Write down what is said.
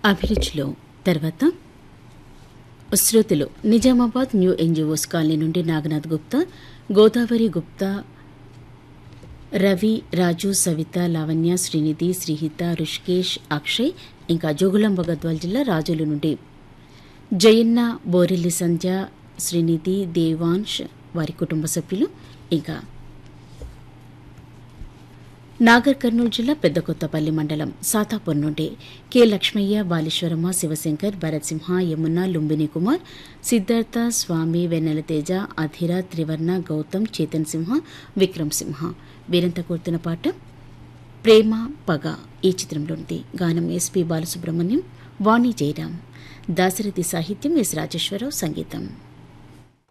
అభిరుచిలో తర్వాత శ్రోతలు Nizamabad new NGOs colony నుండి నాగనాథ్ గుప్తా గోదావరి గుప్తా రవి రాజు సవిత లావణ్య శ్రీనిధి శ్రీహిత రుషికేష్ అక్షయ్ ఇంకా జోగులాంబ గద్వాల్ జిల్లా రాజుల నుండి జయన్న బోరెల్లి సంధ్య శ్రీనిధి దేవాంశ్ వారి కుటుంబ సభ్యులు ఇంకా నాగర్ కర్నూలు జిల్లా పెద్ద కొత్తపల్లి మండలం సాతాపూర్ నుండి కె లక్ష్మయ్య బాలీశ్వరమ్మ శివశంకర్ భరత్ సింహ యమున లుంబిని కుమార్ సిద్ధార్థ స్వామి వెన్నెల తేజ అధిర త్రివర్ణ గౌతమ్ చేతన్ సింహ విక్రమ్ సింహ వీరంతా కోరుతున్న పాట ప్రేమ పగ ఈ చిత్రంలోనిది గానం ఎస్పి బాలసుబ్రహ్మణ్యం వాణి జయరాం దాశరథి సాహిత్యం ఎస్ రాజేశ్వరరావు సంగీతం